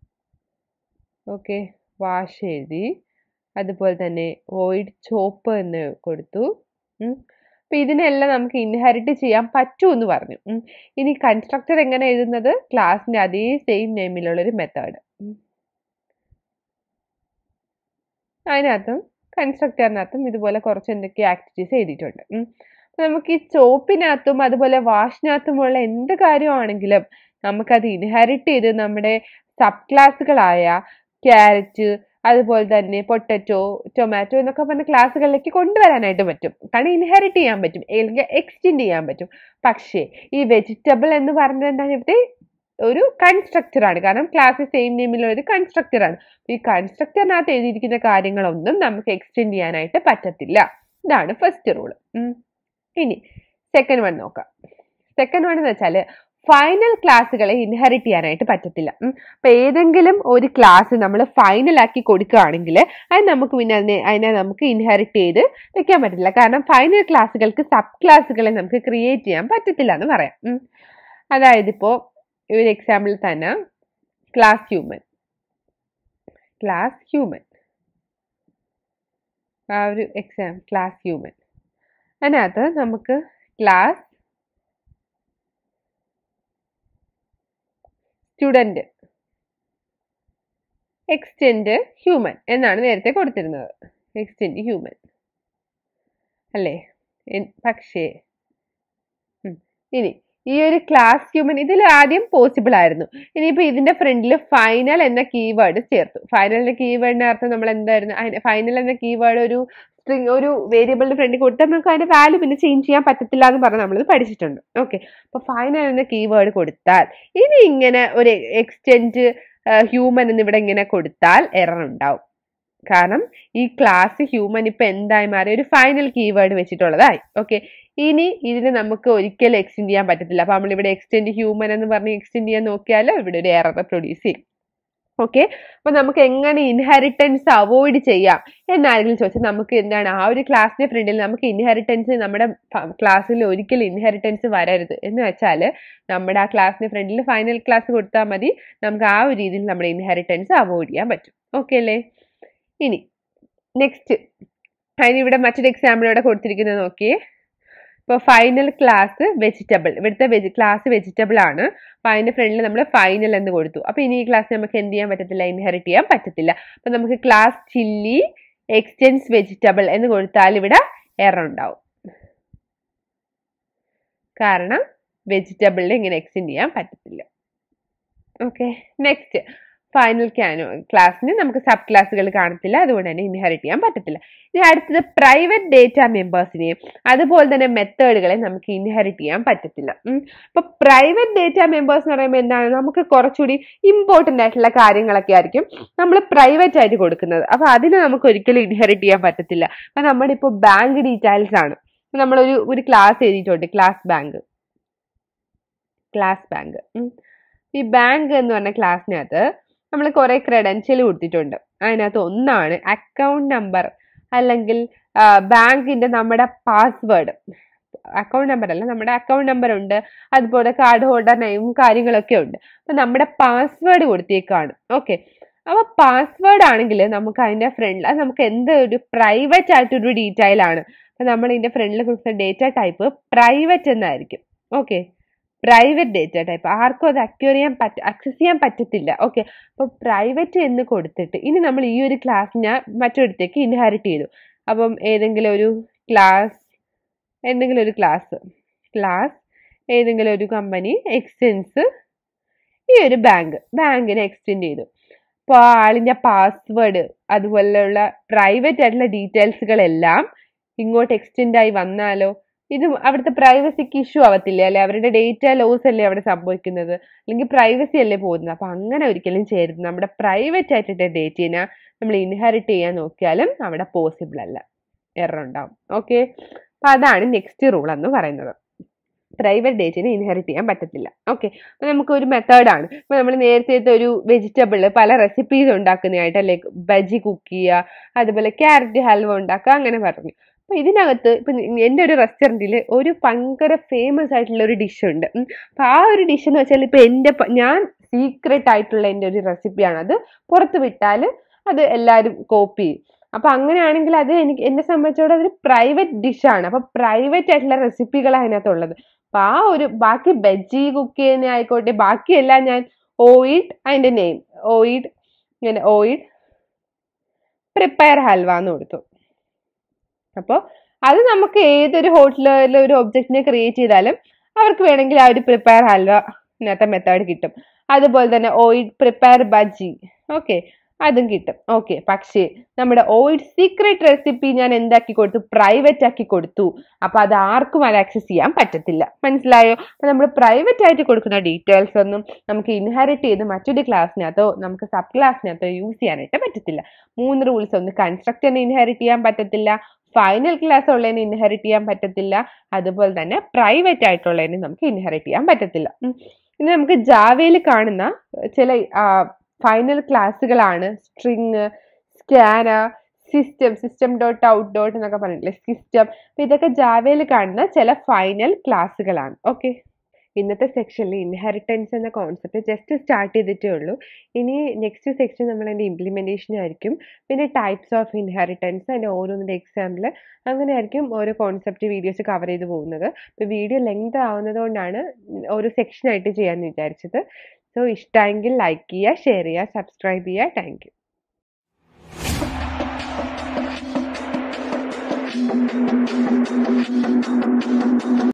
ഓക്കെ വാഷ് എഴുതി അതുപോലെ തന്നെ വോയിഡ് ചോപ്പ് എന്ന് കൊടുത്തു അപ്പം ഇതിനെല്ലാം നമുക്ക് ഇൻഹെറിറ്റ് ചെയ്യാൻ പറ്റൂ എന്ന് പറഞ്ഞു ഇനി കൺസ്ട്രക്ടർ എങ്ങനെ എഴുതുന്നത് ക്ലാസ്സിൻ്റെ അതേ സെയിം നെയിമിലുള്ളൊരു മെത്തേഡ് അതിനകത്തും കൺസ്ട്രക്ടറിനകത്തും ഇതുപോലെ കുറച്ച് എന്തൊക്കെ ആക്ടിവിറ്റീസ് എഴുതിയിട്ടുണ്ട് നമുക്ക് ഈ ചോപ്പിനകത്തും അതുപോലെ വാഷിനകത്തുമുള്ള എന്ത് കാര്യമാണെങ്കിലും നമുക്കത് ഇൻഹെറിറ്റ് ചെയ്ത് നമ്മുടെ സബ് ക്ലാസ്സുകളായ ക്യാരറ്റ് അതുപോലെ തന്നെ പൊട്ടറ്റോ ടൊമാറ്റോ എന്നൊക്കെ പറഞ്ഞ ക്ലാസ്സുകളിലേക്ക് കൊണ്ടുവരാനായിട്ട് പറ്റും കാരണം ഇൻഹെറിറ്റ് ചെയ്യാൻ പറ്റും അല്ലെങ്കിൽ എക്സ്റ്റെൻഡ് ചെയ്യാൻ പറ്റും പക്ഷേ ഈ വെജിറ്റബിൾ എന്ന് പറഞ്ഞാൽ എന്താണ് ഇവിടെ ഒരു കൺസ്ട്രക്ടർ ആണ് കാരണം ക്ലാസ് സെയിം നെയിമിലുള്ള ഒരു കൺസ്ട്രക്ടർ ആണ് ഈ കൺസ്ട്രക്ടറിനകത്ത് എഴുതിയിരിക്കുന്ന കാര്യങ്ങളൊന്നും നമുക്ക് എക്സ്റ്റെൻഡ് ചെയ്യാനായിട്ട് പറ്റത്തില്ല ഇതാണ് ഫസ്റ്റ് റൂൾ ഇനി സെക്കൻഡ് വൺ നോക്കാം സെക്കൻഡ് വൺ എന്ന് വെച്ചാൽ ഫൈനൽ ക്ലാസ്സുകളെ ഇൻഹെറിറ്റ് ചെയ്യാനായിട്ട് പറ്റത്തില്ല അപ്പൊ ഏതെങ്കിലും ഒരു ക്ലാസ് നമ്മൾ ഫൈനൽ ആക്കി കൊടുക്കുകയാണെങ്കിൽ അത് നമുക്ക് പിന്നെ അതിനെ അതിനെ നമുക്ക് ഇൻഹെറിറ്റ് ചെയ്ത് വെക്കാൻ പറ്റില്ല കാരണം ഫൈനൽ ക്ലാസ്സുകൾക്ക് സബ് ക്ലാസ്സുകളെ നമുക്ക് ക്രിയേറ്റ് ചെയ്യാൻ പറ്റത്തില്ല എന്ന് പറയാം അതായത് ഇപ്പോൾ ഒരു എക്സാമ്പിൾ തന്നെ ക്ലാസ് ഹ്യൂമൻ ക്ലാസ് ഹ്യൂമൻ ആ ഒരു എക്സാം ക്ലാസ് ഹ്യൂമൻ അതിനകത്ത് നമുക്ക് ക്ലാസ് സ്റ്റുഡൻറ്റ് എക്സ്റ്റെൻഡ് ഹ്യൂമൻ എന്നാണ് നേരത്തെ കൊടുത്തിരുന്നത് എക്സ്റ്റെൻഡ് ഹ്യൂമൻ അല്ലേ പക്ഷേ ഇനി ഈ ഒരു ക്ലാസ് ഹ്യൂമൻ ഇതിൽ ആദ്യം പോസിബിൾ ആയിരുന്നു ഇനിയിപ്പോൾ ഇതിന്റെ ഫ്രണ്ടിൽ ഫൈനൽ എന്ന കീവേഡ് ചേർത്തു ഫൈനൽ എന്ന കീവേഡിന്റെ അർത്ഥം നമ്മൾ എന്തായിരുന്നു ഫൈനൽ എന്ന കീവേഡ് ഒരു സ്ട്രിങ് ഒരു വേരിയബിളിന്റെ ഫ്രണ്ടിൽ കൊടുത്താൽ നമുക്ക് അതിന്റെ വാല്യൂ പിന്നെ ചേഞ്ച് ചെയ്യാൻ പറ്റത്തില്ല എന്ന് പറഞ്ഞ് നമ്മളിത് പഠിച്ചിട്ടുണ്ട് ഓക്കെ അപ്പോൾ ഫൈനൽ എന്ന കീവേഡ് കൊടുത്താൽ ഇനി ഇങ്ങനെ ഒരു എക്സ്റ്റെൻഡ് ഹ്യൂമൻ എന്ന് ഇവിടെ ഇങ്ങനെ കൊടുത്താൽ എറർ ഉണ്ടാവും കാരണം ഈ ക്ലാസ് ഹ്യൂമൻ ഇപ്പൊ എന്തായി മാറി ഒരു ഫൈനൽ കീവേഡ് വെച്ചിട്ടുള്ളതായി ഓക്കെ ഇനി ഇതിന് നമുക്ക് ഒരിക്കലും എക്സ്റ്റെൻഡ് ചെയ്യാൻ പറ്റത്തില്ല അപ്പൊ നമ്മളിവിടെ എക്സ്റ്റെൻഡ് ഹ്യൂമൻ എന്ന് പറഞ്ഞ് എക്സ്റ്റെൻഡ് ചെയ്യാൻ നോക്കിയാൽ ഇവിടെ ഒരു എറർ പ്രൊഡ്യൂസ് ചെയ്യും ഓക്കെ അപ്പൊ നമുക്ക് എങ്ങനെ ഇൻഹെറിറ്റൻസ് അവോയ്ഡ് ചെയ്യാം എന്നാരെങ്കിലും ചോദിച്ചാൽ നമുക്ക് എന്താണ് ആ ഒരു ക്ലാസ്സിന്റെ ഫ്രണ്ടിൽ നമുക്ക് ഇൻഹെറിറ്റൻസ് നമ്മുടെ ക്ലാസ്സിൽ ഒരിക്കലും ഇൻഹെറിറ്റൻസ് വരരുത് എന്ന് വെച്ചാൽ നമ്മുടെ ആ ക്ലാസ്സിന്റെ ഫ്രണ്ടിൽ ഫൈനൽ ക്ലാസ് കൊടുത്താൽ മതി നമുക്ക് ആ ഒരു രീതിയിൽ നമ്മുടെ ഇൻഹെറിറ്റൻസ് അവോയ്ഡ് ചെയ്യാൻ പറ്റും ഓക്കെ അല്ലേ ഇനി നെക്സ്റ്റ് അതിനിവിടെ മറ്റൊരു എക്സാമ്പിൾ ഇവിടെ കൊടുത്തിരിക്കുന്നത് നോക്കിയേ ഇപ്പോൾ ഫൈനൽ ക്ലാസ് വെജിറ്റബിൾ ഇവിടുത്തെ വെജി ക്ലാസ് വെജിറ്റബിൾ ആണ് അപ്പോൾ അതിൻ്റെ ഫ്രണ്ടിൽ നമ്മൾ ഫൈനൽ എന്ന് കൊടുത്തു അപ്പോൾ ഇനി ഈ ക്ലാസ് നമുക്ക് എന്ത് ചെയ്യാൻ പറ്റത്തില്ല ഇൻഹെറിറ്റ് ചെയ്യാൻ പറ്റത്തില്ല അപ്പോൾ നമുക്ക് ക്ലാസ് ചില്ലി എക്സ്റ്റെൻസ് വെജിറ്റബിൾ എന്ന് കൊടുത്താൽ ഇവിടെ എറർ ഉണ്ടാവും കാരണം വെജിറ്റബിളിനെ ഇങ്ങനെ എക്സ്റ്റെൻഡ് ചെയ്യാൻ പറ്റത്തില്ല ഓക്കെ നെക്സ്റ്റ് ഫൈനൽ ക്യാനോ ക്ലാസ്സിന് നമുക്ക് സബ് ക്ലാസ്സുകൾ കാണത്തില്ല അതുകൊണ്ട് തന്നെ ഇൻഹെറിറ്റ് ചെയ്യാൻ പറ്റത്തില്ല ഇനി അടുത്തത് പ്രൈവറ്റ് ഡേറ്റ മെമ്പേഴ്സിനെയും അതുപോലെ തന്നെ മെത്തേഡുകളെ നമുക്ക് ഇൻഹെറിറ്റ് ചെയ്യാൻ പറ്റത്തില്ല അപ്പൊ പ്രൈവറ്റ് ഡേറ്റ മെമ്പേഴ്സ് എന്ന് പറയുമ്പോൾ എന്താണ് നമുക്ക് കുറച്ചുകൂടി ഇമ്പോർട്ടൻ്റ് ആയിട്ടുള്ള കാര്യങ്ങളൊക്കെ ആയിരിക്കും നമ്മൾ പ്രൈവറ്റ് ആയിട്ട് കൊടുക്കുന്നത് അപ്പൊ അതിന് നമുക്ക് ഒരിക്കലും ഇൻഹെറിറ്റ് ചെയ്യാൻ പറ്റത്തില്ല അപ്പൊ നമ്മുടെ ഇപ്പോൾ ബാങ്ക് ഡീറ്റെയിൽസ് ആണ് നമ്മളൊരു ഒരു ക്ലാസ് എഴുതിയിട്ടുണ്ട് ക്ലാസ് ബാങ്ക് ക്ലാസ് ബാങ്ക് ഈ ബാങ്ക് എന്ന് പറഞ്ഞ ക്ലാസ്സിനകത്ത് നമ്മൾ കുറെ ക്രെഡൻഷ്യൽ കൊടുത്തിട്ടുണ്ട് അതിനകത്ത് ഒന്നാണ് അക്കൗണ്ട് നമ്പർ അല്ലെങ്കിൽ ബാങ്കിന്റെ നമ്മുടെ പാസ്വേഡ് അക്കൗണ്ട് നമ്പർ അല്ല നമ്മുടെ അക്കൗണ്ട് നമ്പർ ഉണ്ട് അതുപോലെ കാർഡ് ഹോൾഡർ നെയിമും കാര്യങ്ങളൊക്കെ ഉണ്ട് അപ്പൊ നമ്മുടെ പാസ്വേഡ് കൊടുത്തേക്കാണ് ഓക്കെ അപ്പൊ പാസ്വേഡ് ആണെങ്കിൽ നമുക്ക് അതിന്റെ ഫ്രണ്ട് അത് നമുക്ക് എന്ത് ഒരു പ്രൈവറ്റ് ആയിട്ടൊരു ഡീറ്റെയിൽ ആണ് അപ്പൊ നമ്മൾ ഇതിന്റെ ഫ്രണ്ടിൽ കൊടുക്കുന്ന ഡേറ്റ ടൈപ്പ് പ്രൈവറ്റ് എന്നായിരിക്കും ഓക്കെ പ്രൈവറ്റ് ഡേറ്റ ടൈപ്പ് ആർക്കും അത് അക്യൂർ ചെയ്യാൻ പറ്റ അക്സസ് ചെയ്യാൻ പറ്റത്തില്ല ഓക്കെ അപ്പോൾ പ്രൈവറ്റ് എന്ന് കൊടുത്തിട്ട് ഇനി നമ്മൾ ഈ ഒരു ക്ലാസ്സിനെ മറ്റൊരിടത്തേക്ക് ഇൻഹെറിറ്റ് ചെയ്തു അപ്പം ഏതെങ്കിലും ഒരു ക്ലാസ് എന്തെങ്കിലും ഒരു ക്ലാസ് ക്ലാസ് ഏതെങ്കിലും ഒരു കമ്പനി എക്സ്റ്റെൻസ് ഈ ഒരു ബാങ്ക് ബാങ്കിനെ എക്സ്റ്റെൻഡ് ചെയ്തു അപ്പോൾ ആ ആളിൻ്റെ പാസ്വേഡ് അതുപോലെയുള്ള പ്രൈവറ്റ് ആയിട്ടുള്ള ഡീറ്റെയിൽസുകളെല്ലാം ഇങ്ങോട്ട് എക്സ്റ്റെൻഡ് ആയി വന്നാലോ ഇത് അവിടുത്തെ പ്രൈവസിക്ക് ഇഷ്യൂ ആവത്തില്ലേ അല്ലെ അവരുടെ ഡേറ്റ ലോസ് അല്ലേ അവിടെ സംഭവിക്കുന്നത് അല്ലെങ്കിൽ പ്രൈവസി അല്ലേ പോകുന്നത് അപ്പൊ അങ്ങനെ ഒരിക്കലും ചെയ്യരുത് നമ്മുടെ പ്രൈവറ്റ് ആയിട്ടുള്ള ഡേറ്റനെ നമ്മൾ ഇൻഹെറിറ്റ് ചെയ്യാൻ നോക്കിയാലും അവിടെ പോസിബിൾ അല്ല എറർ ഉണ്ടാവും ഓക്കെ അപ്പൊ അതാണ് നെക്സ്റ്റ് റൂൾ എന്ന് പറയുന്നത് പ്രൈവറ്റ് ഡേറ്റിനെ ഇൻഹെറിറ്റ് ചെയ്യാൻ പറ്റത്തില്ല ഓക്കെ അപ്പൊ നമുക്ക് ഒരു മെത്തേഡാണ് ഇപ്പൊ നമ്മൾ നേരത്തെ ഒരു വെജിറ്റബിൾ പല റെസിപ്പീസ് ഉണ്ടാക്കുന്നതായിട്ട് ലൈക്ക് ബജി കുക്ക് ചെയ്യുക അതുപോലെ ക്യാരറ്റ് ഹൽവ ഉണ്ടാക്കുക അങ്ങനെ പറഞ്ഞു അപ്പൊ ഇതിനകത്ത് ഇപ്പൊ എൻ്റെ ഒരു റെസ്റ്റോറൻറ്റിൽ ഒരു ഭയങ്കര ഫേമസ് ആയിട്ടുള്ള ഒരു ഡിഷ് ഉണ്ട് അപ്പൊ ആ ഒരു ഡിഷ് എന്ന് വെച്ചാൽ ഇപ്പൊ എൻ്റെ ഞാൻ സീക്രട്ട് ആയിട്ടുള്ള എൻ്റെ ഒരു റെസിപ്പിയാണ് അത് പുറത്ത് വിട്ടാൽ അത് എല്ലാവരും കോപ്പി ചെയ്യും അപ്പൊ അങ്ങനെയാണെങ്കിൽ അത് എനിക്ക് എന്നെ സംബന്ധിച്ചോടെ അതൊരു പ്രൈവറ്റ് ഡിഷാണ് അപ്പൊ പ്രൈവറ്റ് ആയിട്ടുള്ള റെസിപ്പികളാണ് അതിനകത്തുള്ളത് അപ്പൊ ആ ഒരു ബാക്കി ബജ്ജി കുക്ക് ചെയ്യുന്ന ആയിക്കോട്ടെ ബാക്കിയെല്ലാം ഞാൻ ഓയിഡ് അതിന്റെ നെയിം ഓയിഡ് ഇങ്ങനെ ഓയിഡ് പ്രിപ്പയർ ഹൽവ എന്ന് കൊടുത്തു അപ്പോൾ അത് നമുക്ക് ഏതൊരു ഹോട്ടലിൽ ഒരു ഒബ്ജക്റ്റിനെ ക്രിയേറ്റ് ചെയ്താലും അവർക്ക് വേണമെങ്കിൽ ആ ഒരു പ്രിപ്പയർ ഹൽവ ഇന്നത്തെ മെത്തേഡ് കിട്ടും അതുപോലെ തന്നെ ഓയിഡ് പ്രിപ്പയർ ബജി ഓക്കെ അതും കിട്ടും ഓക്കെ പക്ഷേ നമ്മുടെ ഓയിഡ് സീക്രട്ട് റെസിപ്പി ഞാൻ എന്താക്കി കൊടുത്തു പ്രൈവറ്റ് ആക്കി കൊടുത്തു അപ്പൊ അത് ആർക്കും അത് ആക്സസ് ചെയ്യാൻ പറ്റത്തില്ല മനസ്സിലായോ അപ്പൊ നമ്മൾ പ്രൈവറ്റ് ആയിട്ട് കൊടുക്കുന്ന ഡീറ്റെയിൽസ് ഒന്നും നമുക്ക് ഇൻഹെറിറ്റ് ചെയ്ത് മറ്റൊരു ക്ലാസ്സിനകത്തോ നമുക്ക് സബ് ക്ലാസ്സിനകത്തോ യൂസ് ചെയ്യാനായിട്ട് പറ്റത്തില്ല മൂന്ന് റൂൾസ് ഒന്ന് കൺസ്ട്രക്ടറിനെ ഇൻഹെറിറ്റ് ചെയ്യാൻ പറ്റത്തില്ല ഫൈനൽ ക്ലാസ് ഉള്ളതിനെ ഇൻഹെറിറ്റ് ചെയ്യാൻ പറ്റത്തില്ല അതുപോലെ തന്നെ പ്രൈവറ്റ് ആയിട്ടുള്ളതിനെ നമുക്ക് ഇൻഹെറിറ്റ് ചെയ്യാൻ പറ്റത്തില്ല ഇനി നമുക്ക് ജാവയിൽ കാണുന്ന ചില ഫൈനൽ ക്ലാസ്സുകളാണ് string scanner system system dot out dot എന്നൊക്കെ പറഞ്ഞിട്ടില്ലേ സിസ്റ്റം അപ്പൊ ഇതൊക്കെ ജാവയിൽ കാണുന്ന ചില ഫൈനൽ ക്ലാസ്സുകളാണ് ഓക്കെ ഇന്നത്തെ സെക്ഷനിൽ ഇൻഹെറിറ്റൻസ് എന്ന കോൺസെപ്റ്റ് ജസ്റ്റ് സ്റ്റാർട്ട് ചെയ്തിട്ടേ ഉള്ളൂ ഇനി നെക്സ്റ്റ് സെക്ഷൻ നമ്മൾ അതിൻ്റെ ഇംപ്ലിമെൻറ്റേഷൻ ആയിരിക്കും പിന്നെ ടൈപ്സ് ഓഫ് ഇൻഹെറിറ്റൻസ് അതിൻ്റെ ഓരോന്നിൻ്റെ എക്സാമ്പിൾ അങ്ങനെ ആയിരിക്കും ഓരോ കോൺസെപ്റ്റ് വീഡിയോസ് കവർ ചെയ്ത് പോകുന്നത് ഇപ്പോൾ വീഡിയോ ലെങ്ത് ആവുന്നത് കൊണ്ടാണ് ഓരോ സെക്ഷനായിട്ട് ചെയ്യാമെന്ന് വിചാരിച്ചത് സോ ഇഷ്ടമെങ്കിൽ ലൈക്ക് ചെയ്യുക ഷെയർ ചെയ്യുക സബ്സ്ക്രൈബ് ചെയ്യുക താങ്ക്